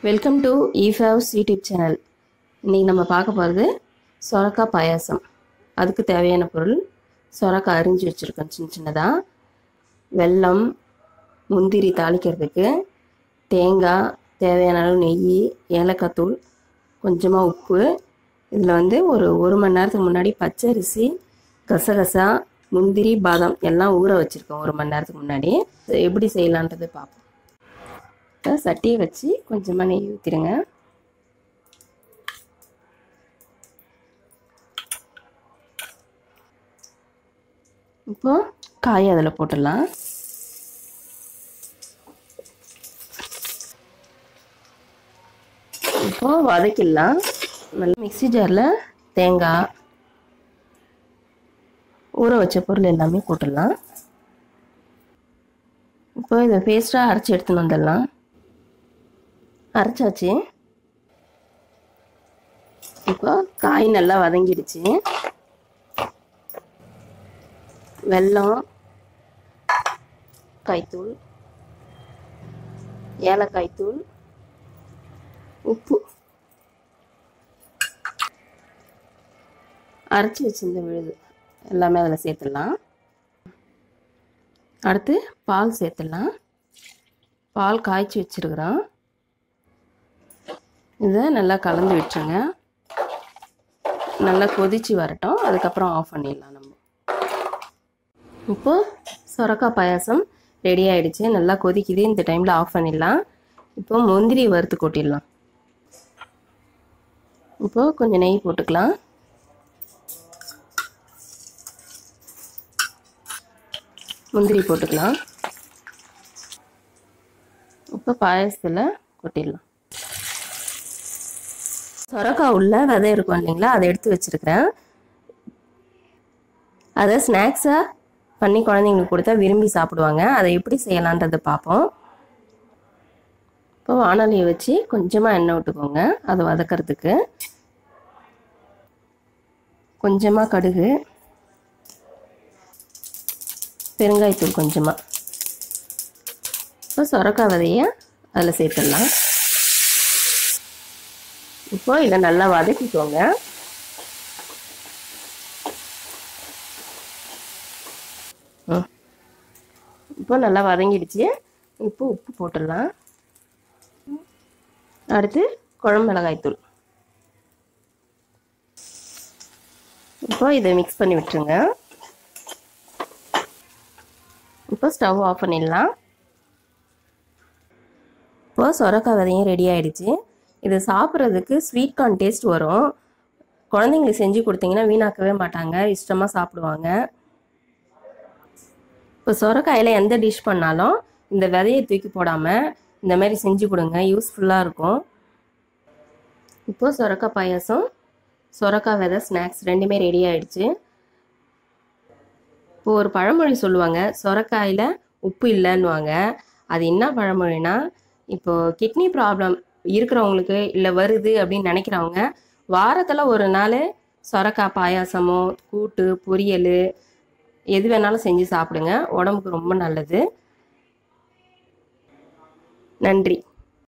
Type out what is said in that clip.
welcome to ஈஃபேவ்ஸ் YouTube channel இன்றைக்கி நம்ம பார்க்க போகிறது சொரக்காய் பாயாசம் அதுக்கு தேவையான பொருள் சொரக்காய் அரிஞ்சு வச்சுருக்கோம் சின்ன சின்னதாக வெல்லம் முந்திரி தாளிக்கிறதுக்கு தேங்காய் தேவையான அளவு நெய் ஏலக்காய் தூள் கொஞ்சமாக உப்பு இதில் வந்து ஒரு ஒரு மணி நேரத்துக்கு முன்னாடி பச்சரிசி கசகசா முந்திரி பாதாம் எல்லாம் ஊற வச்சுருக்கோம் ஒரு மணி நேரத்துக்கு முன்னாடி இது எப்படி செய்யலான்றது பார்ப்போம் இப்போ சட்டியை வச்சு கொஞ்சமாக நெய் ஊற்றிடுங்க இப்போ காயை அதில் போட்டுடலாம் இப்போ வதக்கிடலாம் நல்லா மிக்ஸி ஜாரில் தேங்காய் ஊற வச்ச பொருள் எல்லாமே போட்டுடலாம் இப்போ இதை பேஸ்ட்டாக அரைச்சி எடுத்துன்னு வந்துடலாம் அரைச்சாச்சு இப்போ காய் நல்லா வதங்கிடுச்சு வெல்லம் காய்த்தூள் ஏலக்காய் தூள் உப்பு அரைச்சி வச்சிருந்த விழுது எல்லாமே அதில் சேர்த்துடலாம் அடுத்து பால் சேர்த்துடலாம் பால் காய்ச்சி வச்சுருக்குறோம் இதை நல்லா கலந்து விட்டுருங்க நல்லா கொதிச்சு வரட்டும் அதுக்கப்புறம் ஆஃப் பண்ணிடலாம் நம்ம இப்போது சொரக்காய் பாயாசம் ரெடி ஆகிடுச்சு நல்லா கொதிக்குது இந்த டைமில் ஆஃப் பண்ணிடலாம் இப்போ முந்திரி வறுத்து கொட்டிடலாம் இப்போது கொஞ்சம் நெய் போட்டுக்கலாம் முந்திரி போட்டுக்கலாம் இப்போ பாயசத்தில் கொட்டிடலாம் சொரக்காய் உள்ள விதை இருக்கும் இல்லைங்களா அதை எடுத்து வச்சுருக்கிறேன் அதை ஸ்நாக்ஸாக பண்ணி குழந்தைங்களுக்கு கொடுத்தா விரும்பி சாப்பிடுவாங்க அதை எப்படி செய்யலான்றதை பார்ப்போம் இப்போ வானொலியை வச்சு கொஞ்சமாக எண்ணெய் விட்டுக்கோங்க அதை வதக்கிறதுக்கு கொஞ்சமாக கடுகு பெருங்காயத்தூள் கொஞ்சமாக இப்போ சொரக்காய் விதையை அதில் சேர்த்துடலாம் இப்போ இதை நல்லா வதக்கிக்கோங்க இப்போ நல்லா வதங்கிடுச்சு இப்போ உப்பு போட்டுடலாம் அடுத்து குழம்பு மிளகாய்த்தூள் இப்போ இதை மிக்ஸ் பண்ணி விட்டுருங்க இப்போ ஸ்டவ் ஆஃப் பண்ணிடலாம் இப்போ சொரக்காய் விதையும் ரெடி ஆகிடுச்சு இது சாப்பிட்றதுக்கு ஸ்வீட் கார்ன் டேஸ்ட் வரும் குழந்தைங்களுக்கு செஞ்சு கொடுத்தீங்கன்னா வீணாக்கவே மாட்டாங்க இஷ்டமாக சாப்பிடுவாங்க இப்போ சொரக்காயில் எந்த டிஷ் பண்ணாலும் இந்த விதையை தூக்கி போடாமல் இந்த மாதிரி செஞ்சு கொடுங்க யூஸ்ஃபுல்லாக இருக்கும் இப்போ சொரக்காய் பாயாசம் சொரக்காய் விதை ஸ்நாக்ஸ் ரெண்டுமே ரெடி ஆயிடுச்சு இப்போ ஒரு பழமொழி சொல்லுவாங்க சொரக்காயில் உப்பு இல்லைன்னுவாங்க அது என்ன பழமொழினா இப்போ கிட்னி ப்ராப்ளம் இருக்கிறவங்களுக்கு இல்லை வருது அப்படின்னு நினைக்கிறவங்க வாரத்தில் ஒரு நாள் சொரக்காய் பாயாசமோ கூட்டு பொரியல் எது வேணாலும் செஞ்சு சாப்பிடுங்க உடம்புக்கு ரொம்ப நல்லது நன்றி